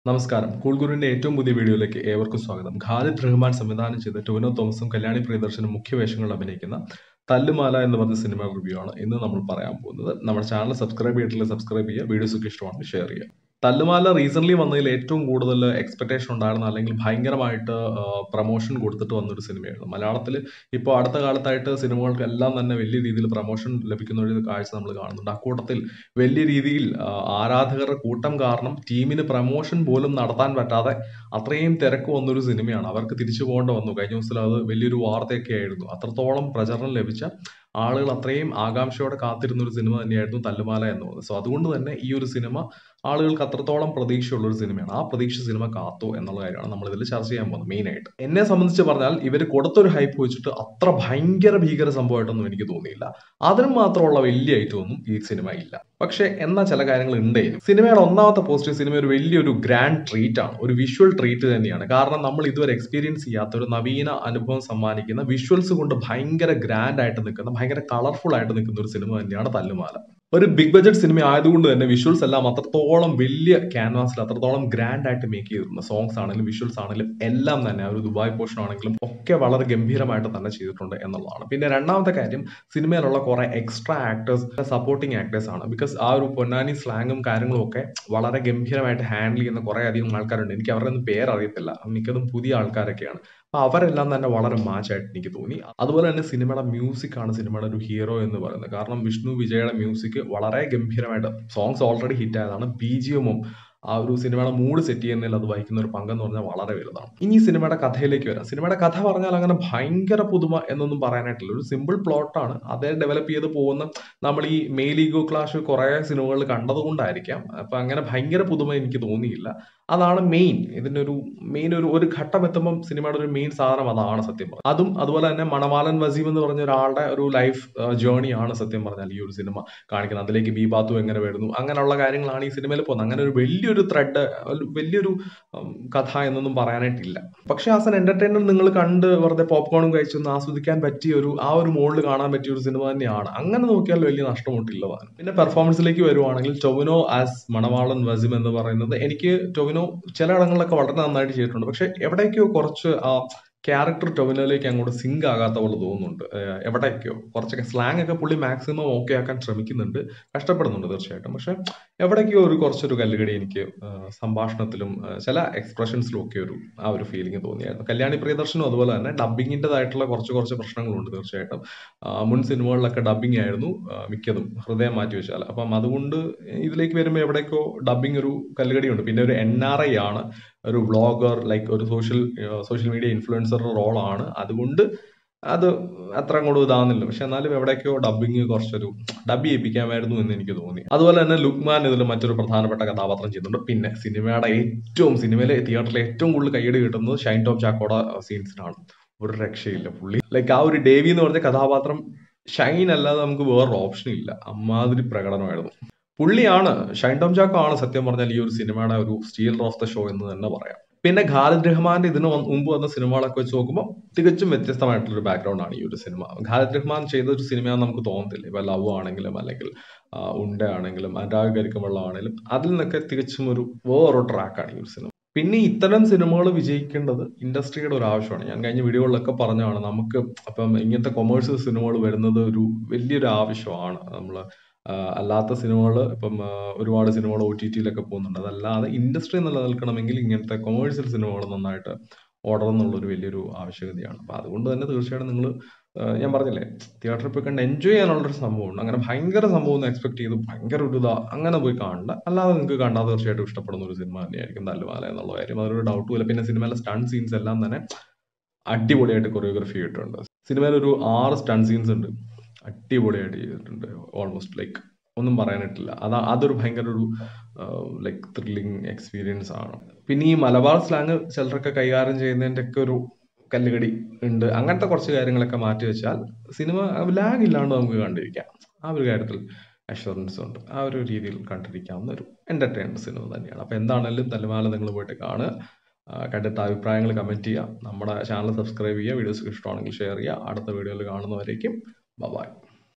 നമസ്കാരം കൂൾഗുരുവിന്റെ ഏറ്റവും പുതിയ വീഡിയോയിലേക്ക് ഏവർക്കും സ്വാഗതം ഖാലിദ് റഹ്മാൻ സംവിധാനം ചെയ്ത് ടൊവിനോ തോമസും കല്യാണി പ്രിയദർശനും മുഖ്യ വേഷങ്ങളിൽ അഭിനയിക്കുന്ന തല്ലുമാല എന്ന് പറഞ്ഞ സിനിമ റിവ്യൂ ആണ് ഇന്ന് നമ്മൾ പറയാൻ പോകുന്നത് നമ്മുടെ ചാനൽ സബ്സ്ക്രൈബ് ചെയ്തിട്ടില്ല സബ്സ്ക്രൈബ് ചെയ്യുക വീഡിയോസ് ഒക്കെ ഇഷ്ടമാണെങ്കിൽ ഷെയർ ചെയ്യുക തല്ലുമാല റീസെന്റ് വന്നതിൽ ഏറ്റവും കൂടുതൽ എക്സ്പെക്ടേഷൻ ഉണ്ടായിരുന്ന അല്ലെങ്കിൽ ഭയങ്കരമായിട്ട് പ്രൊമോഷൻ കൊടുത്തിട്ട് വന്നൊരു സിനിമയായിരുന്നു മലയാളത്തിൽ ഇപ്പോൾ അടുത്ത കാലത്തായിട്ട് സിനിമകൾക്ക് എല്ലാം തന്നെ വലിയ രീതിയിൽ പ്രൊമോഷൻ ലഭിക്കുന്ന ഒരു കാഴ്ച നമ്മൾ കാണുന്നുണ്ട് അക്കൂട്ടത്തിൽ വലിയ രീതിയിൽ ആ, ആരാധകരുടെ കൂട്ടം കാരണം ടീമിന് പ്രൊമോഷൻ പോലും നടത്താൻ പറ്റാതെ അത്രയും തിരക്ക് വന്നൊരു സിനിമയാണ് അവർക്ക് തിരിച്ചു പോകേണ്ട വന്നു കഴിഞ്ഞ ദിവസത്തിൽ അത് വലിയൊരു വാർത്തയൊക്കെ ആയിരുന്നു അത്രത്തോളം പ്രചരണം ലഭിച്ച ആളുകൾ അത്രയും ആകാംക്ഷയോടെ കാത്തിരുന്ന ഒരു സിനിമ തന്നെയായിരുന്നു തല്ലുമാല എന്ന് പറയുന്നത് സോ അതുകൊണ്ട് തന്നെ ഈ ഒരു സിനിമ ആളുകൾക്ക് അത്രത്തോളം പ്രതീക്ഷയുള്ള ഒരു സിനിമയാണ് ആ പ്രതീക്ഷ സിനിമ കാത്തു എന്നുള്ള കാര്യമാണ് നമ്മൾ ഇതിൽ ചർച്ച ചെയ്യാൻ പോകുന്നത് മെയിൻ ആയിട്ട് എന്നെ സംബന്ധിച്ച് പറഞ്ഞാൽ ഇവർ കൊടുത്തൊരു ഹൈപ്പ് വെച്ചിട്ട് അത്ര ഭയങ്കര ഭീകര സംഭവമായിട്ടൊന്നും എനിക്ക് തോന്നിയില്ല അതിനും മാത്രമുള്ള വലിയ ഐറ്റം ഒന്നും ഈ സിനിമ ഇല്ല പക്ഷെ എന്നാ ചില കാര്യങ്ങൾ ഉണ്ടേനും സിനിമയുടെ ഒന്നാമത്തെ പോസിറ്റീവ് സിനിമ ഒരു വലിയൊരു ഗ്രാൻഡ് ട്രീറ്റ് ആണ് ഒരു വിഷ്വൽ ട്രീറ്റ് തന്നെയാണ് കാരണം നമ്മൾ ഇതുവരെ എക്സ്പീരിയൻസ് ചെയ്യാത്ത ഒരു നവീന അനുഭവം സമ്മാനിക്കുന്ന വിഷ്വൽസ് കൊണ്ട് ഭയങ്കര ഗ്രാൻഡ് ആയിട്ട് നിൽക്കുന്ന ഭയങ്കര കളർഫുൾ ആയിട്ട് നിൽക്കുന്ന ഒരു സിനിമ തന്നെയാണ് തല്ലുമാല ഒരു ബിഗ് ബഡ്ജറ്റ് സിനിമ ആയതുകൊണ്ട് തന്നെ വിഷ്വൽസ് എല്ലാം അത്രത്തോളം വലിയ ക്യാൻവാസിൽ അത്രത്തോളം ഗ്രാൻഡ് ആയിട്ട് മേക്ക് ചെയ്തിരുന്നു സോങ്സ് ആണെങ്കിലും വിഷ്വൽസ് ആണെങ്കിലും എല്ലാം തന്നെ ആ ഒരു ദുബായ് പോർഷൻ ആണെങ്കിലും ഒക്കെ വളരെ ഗംഭീരമായിട്ട് തന്നെ ചെയ്തിട്ടുണ്ട് എന്നുള്ളതാണ് പിന്നെ രണ്ടാമത്തെ കാര്യം സിനിമയിലുള്ള കുറെ എക്സ്ട്രാ ആക്ടേഴ്സ് സപ്പോർട്ടിങ് ആക്ടേഴ്സ് ആണ് ബിക്കോസ് ആ ഒരു പൊന്നാനി സ്ലാങ്ങും കാര്യങ്ങളും ഒക്കെ വളരെ ഗംഭീരമായിട്ട് ഹാൻഡിൽ ചെയ്യുന്ന കുറെ അധികം ആൾക്കാരുണ്ട് എനിക്ക് അവരുടെ ഒന്നും പേരറിയത്തില്ല മിക്കതും പുതിയ ആൾക്കാരൊക്കെയാണ് അപ്പൊ അവരെല്ലാം തന്നെ വളരെ മാച്ചായിട്ട് എനിക്ക് തോന്നി അതുപോലെ തന്നെ സിനിമയുടെ മ്യൂസിക് ആണ് സിനിമയുടെ ഒരു ഹീറോ എന്ന് പറയുന്നത് കാരണം വിഷ്ണു വിജയുടെ മ്യൂസിക് വളരെ ഗംഭീരമായിട്ട് സോങ്സ് ഓൾറെഡി ഹിറ്റ് ആയതാണ് ബി ജി എമ്മും ആ ഒരു സിനിമയുടെ മൂഡ് സെറ്റ് ചെയ്യുന്നതിൽ അത് വഹിക്കുന്ന ഒരു പങ്കെന്ന് പറഞ്ഞാൽ വളരെ വലുതാണ് ഇനി ഈ സിനിമയുടെ കഥയിലേക്ക് വരാം സിനിമയുടെ കഥ പറഞ്ഞാൽ അങ്ങനെ ഭയങ്കര പുതുമ എന്നൊന്നും പറയാനായിട്ടില്ല ഒരു സിമ്പിൾ പ്ലോട്ടാണ് അതേ ഡെവലപ്പ് ചെയ്ത് പോകുന്ന നമ്മൾ ഈ മെയിലീഗോ ക്ലാഷ് കുറെ സിനിമകളിൽ കണ്ടതുകൊണ്ടായിരിക്കാം അപ്പൊ അങ്ങനെ ഭയങ്കര പുതുമ എനിക്ക് തോന്നിയില്ല അതാണ് മെയിൻ ഇതിന്റെ ഒരു മെയിൻ ഒരു ഒരു ഘട്ടം എത്തുമ്പം സിനിമയുടെ ഒരു മെയിൻ സാധനം അതാണ് സത്യം പറഞ്ഞാൽ അതും അതുപോലെ തന്നെ മണവാലൻ വസീം എന്ന് പറഞ്ഞ ഒരാളുടെ ഒരു ലൈഫ് ജേർണി ആണ് സത്യം പറഞ്ഞാൽ ഈ ഒരു സിനിമ കാണിക്കുന്നത് അതിലേക്ക് ബി ബാത്തു എങ്ങനെ വരുന്നു അങ്ങനെയുള്ള കാര്യങ്ങളാണ് ഈ സിനിമയിൽ പോകുന്നത് അങ്ങനെ ഒരു വലിയൊരു ത്രെഡ് വലിയൊരു ഉം, കഥ എന്നൊന്നും പറയാനായിട്ടില്ല പക്ഷെ ആസ് എൻ എന്റർടൈനർ നിങ്ങൾ കണ്ട് വെറുതെ പോപ്കോണും കഴിച്ചൊന്ന് ആസ്വദിക്കാൻ പറ്റിയ ഒരു ആ ഒരു മോഡിൽ കാണാൻ പറ്റിയ ഒരു സിനിമ തന്നെയാണ് അങ്ങനെ നോക്കിയാൽ വലിയ നഷ്ടമൊട്ടില്ല താനും പിന്നെ പെർഫോമൻസിലേക്ക് വരുവാണെങ്കിൽ ടൊവിനോ ആസ് മണവാളൻ വസിം എന്ന് പറയുന്നത് എനിക്ക് ടൊവിനോ ചില ഇടങ്ങളിലൊക്കെ വളരെ നന്നായിട്ട് ചെയ്തിട്ടുണ്ട് പക്ഷെ എവിടേക്കോ കുറച്ച് ആ ക്യാരക്ടർ ടൊവിനോയിലേക്ക് അങ്ങോട്ട് സിങ്ക് ആകാത്ത പോലെ തോന്നുന്നുണ്ട് ഏഹ് എവിടേക്കോ കുറച്ചൊക്കെ സ്ലാങ് ഒക്കെ പുള്ളി മാക്സിമം ഓക്കെ ആക്കാൻ ശ്രമിക്കുന്നുണ്ട് കഷ്ടപ്പെടുന്നുണ്ട് തീർച്ചയായിട്ടും പക്ഷെ എവിടേക്കോ ഒരു കുറച്ചൊരു കല്ലുകടി എനിക്ക് ഏഹ് സംഭാഷണത്തിലും ഏഹ് ചില എക്സ്പ്രഷൻസിലും ഒക്കെ ഒരു ആ ഒരു ഫീലിംഗ് തോന്നിയായിരുന്നു കല്യാണി പ്രിയദർശനും അതുപോലെ തന്നെ ഡബിങ്ങിൻ്റെതായിട്ടുള്ള കുറച്ച് കുറച്ച് പ്രശ്നങ്ങളുണ്ട് തീർച്ചയായിട്ടും ആ, മുൻ സിനിമകളിലൊക്കെ ഡബിങ് ആയിരുന്നു ആ, മിക്കതും ഹൃദയം മാറ്റി വെച്ചാൽ അപ്പം അതുകൊണ്ട് ഇതിലേക്ക് വരുമ്പോൾ എവിടേക്കോ ഡബിങ് ഒരു കല്ലുകടിയുണ്ട് പിന്നെ ഒരു എൻ ആർ ഐ ആണ് ഒരു വ്ളോഗർ ലൈക്ക് ഒരു സോഷ്യൽ സോഷ്യൽ മീഡിയ ഇൻഫ്ലുവൻസർ റോളാണ് അതുകൊണ്ട് അത് അത്ര അങ്ങോട്ട് ഇതാകുന്നില്ല പക്ഷെ എന്നാലും എവിടേക്കോ ഡബിങ് കുറച്ചൊരു ഡബ് ചെയ്യിപ്പിക്കാമായിരുന്നു എന്ന് എനിക്ക് തോന്നി അതുപോലെ തന്നെ ലുക്മാൻ ഇതിൽ മറ്റൊരു പ്രധാനപ്പെട്ട കഥാപാത്രം ചെയ്യുന്നുണ്ട് പിന്നെ സിനിമയുടെ ഏറ്റവും സിനിമയിലെ തിയേറ്ററിലെ ഏറ്റവും കൂടുതൽ കൈയടി കിട്ടുന്നത് ഷൈൻ ടോം ചാക്കോട സീൻസിനാണ് ഒരു രക്ഷയില്ല പുള്ളി ലൈക്ക് ആ ഒരു ഡേവി എന്ന് പറഞ്ഞ കഥാപാത്രം ഷൈൻ അല്ലാതെ നമുക്ക് വേറൊരു ഓപ്ഷൻ ഇല്ല അമ്മാതിരി പ്രകടനമായിരുന്നു പുള്ളിയാണ് ഷൈൻ ടോം ചാക്കോ ആണ് സത്യം പറഞ്ഞാൽ ഈ ഒരു സിനിമയുടെ ഒരു സ്റ്റീൽ ഓഫ് ദ ഷോ എന്ന് തന്നെ പറയാം പിന്നെ ഖാലിദ് റഹ്മാന്റെ ഇതിന് വന്ന് മുമ്പ് വന്ന സിനിമകളൊക്കെ വെച്ച് നോക്കുമ്പോൾ തികച്ചും വ്യത്യസ്തമായിട്ടുള്ള ഒരു ബാക്ക്ഗ്രൗണ്ട് ആണ് ഈ ഒരു സിനിമ ഖാലിദ് റഹ്മാൻ ചെയ്ത ഒരു സിനിമയാണെന്ന് നമുക്ക് തോന്നത്തില്ല ഇപ്പൊ ലവ് ആണെങ്കിലും അല്ലെങ്കിൽ ആ, ഉണ്ട ആണെങ്കിലും അനുരാഗ് കരിക്കുമ്പോൾ ആണെങ്കിലും അതിൽ നിന്നൊക്കെ തികച്ചും ഒരു വേറൊരു ട്രാക്കാണ് ഈ ഒരു സിനിമ പിന്നെ ഇത്തരം സിനിമകൾ വിജയിക്കേണ്ടത് ഇൻഡസ്ട്രിയുടെ ഒരു ആവശ്യമാണ് ഞാൻ കഴിഞ്ഞ വീഡിയോകളിലൊക്കെ പറഞ്ഞതാണ് നമുക്ക് അപ്പം ഇങ്ങനത്തെ കൊമേഴ്സ്യൽ സിനിമകൾ വരുന്നത് ഒരു വലിയൊരു ആവശ്യമാണ് നമ്മൾ അല്ലാത്ത സിനിമകൾ ഇപ്പം ആ, ഒരുപാട് സിനിമകൾ ഒ ടി ടിയിലൊക്കെ പോകുന്നുണ്ട് അതല്ലാതെ ഇൻഡസ്ട്രി നിലനിൽക്കണമെങ്കിൽ ഇങ്ങനത്തെ കൊമേഴ്സ്യൽ സിനിമകൾ നന്നായിട്ട് ഓടണം എന്നുള്ളൊരു വലിയൊരു ആവശ്യകതയാണ് അപ്പം അതുകൊണ്ട് തന്നെ തീർച്ചയായിട്ടും നിങ്ങൾ ഞാൻ പറഞ്ഞില്ലേ തിയേറ്ററിൽ പോയി കണ്ട് എൻജോയ് ചെയ്യാനുള്ളൊരു സംഭവമുണ്ട് അങ്ങനെ ഭയങ്കര സംഭവം ഒന്നും എക്സ്പെക്ട് ചെയ്ത് ഭയങ്കര ഒരു ഇതാ അങ്ങനെ പോയി കാണണ്ട അല്ലാതെ നിങ്ങൾക്ക് കണ്ടാൽ തീർച്ചയായിട്ടും ഇഷ്ടപ്പെടുന്ന ഒരു സിനിമ തന്നെയായിരിക്കും തല്ലുമാല എന്നുള്ള കാര്യം അതൊരു ഡൗട്ടും ഇല്ല പിന്നെ സിനിമയിലെ സ്റ്റൺ സീൻസ് എല്ലാം തന്നെ അടിപൊളിയായിട്ട് കൊറിയോഗ്രഫി ചെയ്തിട്ടുണ്ട് സിനിമയിൽ ഒരു ആറ് സ്റ്റൺ സീൻസ് ഉണ്ട് അടിപൊളിയായിട്ട് ചെയ്തിട്ടുണ്ട് ഓൾമോസ്റ്റ് ലൈക്ക് ഒന്നും പറയാനായിട്ടില്ല അതാ അതൊരു ഭയങ്കര ഒരു ലൈക്ക് ത്രില്ലിങ് എക്സ്പീരിയൻസ് ആണ് പിന്നെ ഈ മലബാർ സ്ലാങ് ചിലരൊക്കെ കൈകാര്യം ചെയ്യുന്നതിൻ്റെ ഒക്കെ ഒരു കല്ലുകടി ഉണ്ട് അങ്ങനത്തെ കുറച്ച് കാര്യങ്ങളൊക്കെ മാറ്റി വെച്ചാൽ സിനിമ ലാഗ് ഇല്ലാണ്ട് നമുക്ക് കണ്ടിരിക്കാം ആ ഒരു കാര്യത്തിൽ അഷുറൻസ് ഉണ്ട് ആ ഒരു രീതിയിൽ കണ്ടിരിക്കാവുന്ന ഒരു എന്റർടൈൻമെന്റ് സിനിമ തന്നെയാണ് അപ്പോൾ എന്താണെങ്കിലും തലമാല നിങ്ങൾ പോയിട്ട് കാണുക ആ, കണ്ടിട്ട് അഭിപ്രായങ്ങൾ കമന്റ് ചെയ്യുക നമ്മുടെ ചാനൽ സബ്സ്ക്രൈബ് ചെയ്യുക വീഡിയോസ് ഇഷ്ടമാണെങ്കിൽ ഷെയർ ചെയ്യുക അടുത്ത വീഡിയോയിൽ കാണുന്നവരേക്കും ബൈ